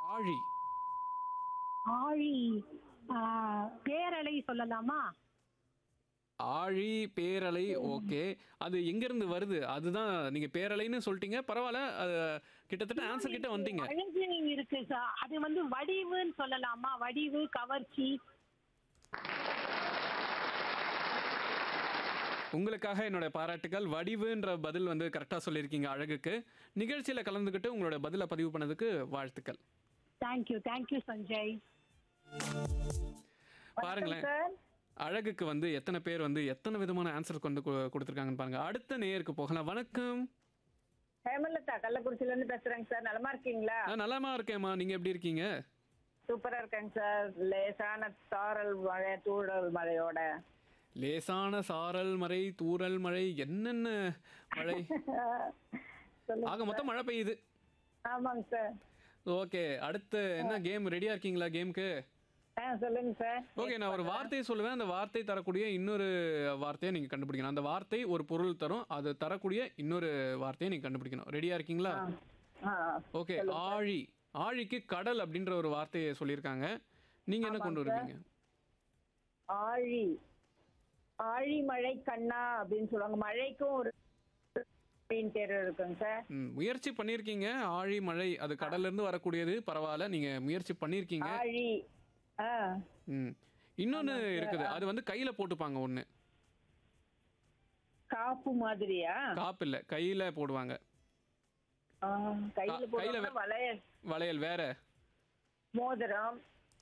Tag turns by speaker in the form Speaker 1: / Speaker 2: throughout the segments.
Speaker 1: ஆழி
Speaker 2: ஆழி ஆ, பேரலை சொல்லலாமா
Speaker 1: ஆழி பேரலை ஓகே அது எங்கிருந்து வருது அதுதான் நீங்க பேரலைன்னு சொல்லிட்டீங்க பரவாயில்ல அது கிட்டத்தட்ட ஆன்சர் கிட்ட வந்துட்டீங்க
Speaker 2: அழகு இருக்கு சார் அது வந்து வடிவுன்னு சொல்லலாமா வடிவு கவர்ச்சி
Speaker 1: உங்களுக்காக என்னோட பாராட்டுகள் வடிவுன்ற பதில் வந்து கரெக்டாக சொல்லியிருக்கீங்க அழகுக்கு நிகழ்ச்சியில் கலந்துக்கிட்டு உங்களோட பதிலை பதிவு பண்ணதுக்கு வாழ்த்துக்கள்
Speaker 2: தேங்க்யூ தேங்க்யூ சஞ்சய்
Speaker 1: பாருங்களேன்
Speaker 3: சார்
Speaker 1: அழகுக்கு வந்து எத்தனை பேர் வந்து எத்தனை விதமான ஆன்சர் கொண்டு கு- கொடுத்திருக்காங்கன்னு பாருங்க அடுத்த நேயருக்கு போகலாம் வணக்கம்
Speaker 3: ஹேமலதா கள்ளக்குறிச்சில இருந்து பேசுறேங்க சார் நலமா இருக்கீங்களா
Speaker 1: நான் நலமா இருக்கேம்மா நீங்க எப்படி இருக்கீங்க
Speaker 3: சூப்பரா இருக்கேங்க சார் லேசான சாரல் மழை தூறல் மழையோட
Speaker 1: லேசான சாரல் மழை தூறல் மழை என்னென்ன மழை
Speaker 3: சொல்லுங்க
Speaker 1: ஆக மொத்தம் மழை பெய்யுது
Speaker 3: ஆமாங்க சார்
Speaker 1: ஓகே அடுத்து என்ன கேம் ரெடியா இருக்கீங்களா கேமுக்கு
Speaker 3: ஆ சொல்லுங்க சார்
Speaker 1: ஓகே நான் ஒரு வார்த்தையை சொல்லுவேன் அந்த வார்த்தை தரக்கூடிய இன்னொரு வார்த்தையை நீங்க கண்டுபிடிக்கணும் அந்த வார்த்தை ஒரு பொருள் தரும் அது தரக்கூடிய இன்னொரு வார்த்தையை நீங்க கண்டுபிடிக்கணும் ரெடியா இருக்கீங்களா
Speaker 3: ஆ
Speaker 1: ஓகே ஆழி ஆழிக்கு கடல் அப்படின்ற ஒரு வார்த்தையை சொல்லியிருக்காங்க நீங்க என்ன கொண்டு வருவீங்க
Speaker 3: ஆழி ஆழி மழை கண்ணா அப்படின்னு சொல்லுவாங்க மழைக்கும் ஒரு அப்படின்னு பேர் இருக்குங்க சார்
Speaker 1: ம், முயற்சி பண்ணியிருக்கீங்க ஆழி மழை அது கடல்ல இருந்து வரக்கூடியது பரவாயில்ல நீங்க முயற்சி பண்ணியிருக்கீங்க
Speaker 3: ஆழி ஆ
Speaker 1: ம் இன்னொன்னு இருக்குது அது வந்து கையில போட்டுப்பாங்க ஒண்ணு
Speaker 3: காப்பு மாதிரியா
Speaker 1: காப்பு இல்ல கையில போடுவாங்க
Speaker 3: ஆ, கையில
Speaker 1: கா- கையில
Speaker 3: போடுவாங்க வளையல்
Speaker 1: வளையல் வேற
Speaker 3: மோதிரம்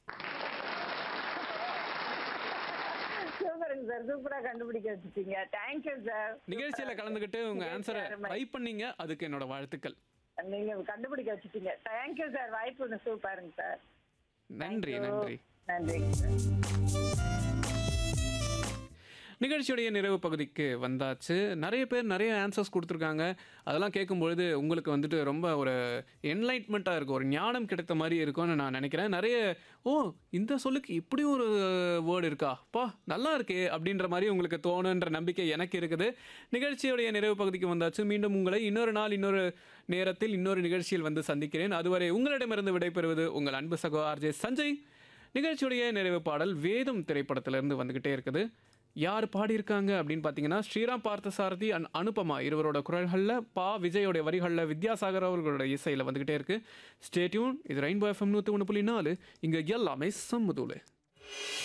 Speaker 3: சூப்பருங்க சார் சூப்பரா கண்டுபிடிக்க வச்சுட்டீங்க தேங்க்யூ சார்
Speaker 1: நிகழ்ச்சியில கலந்துக்கிட்டு உங்க ஆன்சரை ட்ரை பண்ணீங்க அதுக்கு என்னோட வாழ்த்துக்கள்
Speaker 3: நீங்க கண்டுபிடிக்க வச்சுட்டீங்க தேங்க்யூ சார் வாய்ப்பு சூப்பருங்க சார்
Speaker 1: நன்றி நன்றி
Speaker 3: நன்றிங்க சார்
Speaker 1: நிகழ்ச்சியுடைய நிறைவு பகுதிக்கு வந்தாச்சு நிறைய பேர் நிறைய ஆன்சர்ஸ் கொடுத்துருக்காங்க அதெல்லாம் கேட்கும்பொழுது உங்களுக்கு வந்துட்டு ரொம்ப ஒரு என்லைட்மெண்ட்டாக இருக்கும் ஒரு ஞானம் கிடைத்த மாதிரி இருக்கும்னு நான் நினைக்கிறேன் நிறைய ஓ இந்த சொல்லுக்கு இப்படி ஒரு வேர்டு இருக்கா பா நல்லா இருக்கே அப்படின்ற மாதிரி உங்களுக்கு தோணுன்ற நம்பிக்கை எனக்கு இருக்குது நிகழ்ச்சியுடைய நிறைவு பகுதிக்கு வந்தாச்சு மீண்டும் உங்களை இன்னொரு நாள் இன்னொரு நேரத்தில் இன்னொரு நிகழ்ச்சியில் வந்து சந்திக்கிறேன் அதுவரை உங்களிடமிருந்து விடைபெறுவது உங்கள் அன்பு சகோ ஆர்ஜே சஞ்சய் நிகழ்ச்சியுடைய நிறைவு பாடல் வேதம் திரைப்படத்திலிருந்து வந்துக்கிட்டே இருக்குது யார் பாடியிருக்காங்க அப்படின்னு பார்த்தீங்கன்னா ஸ்ரீராம் பார்த்தசாரதி அண்ட் அனுபமா இருவரோட குரல்களில் பா விஜயோடைய வரிகளில் வித்யாசாகர் அவர்களோட இசையில் வந்துக்கிட்டே இருக்கு ஸ்டேட்யூன் இது ரெயின்போ எஃப்எம் நூற்றி ஒன்று புள்ளி நாலு இங்கே எல்லாமே சம்முதூளு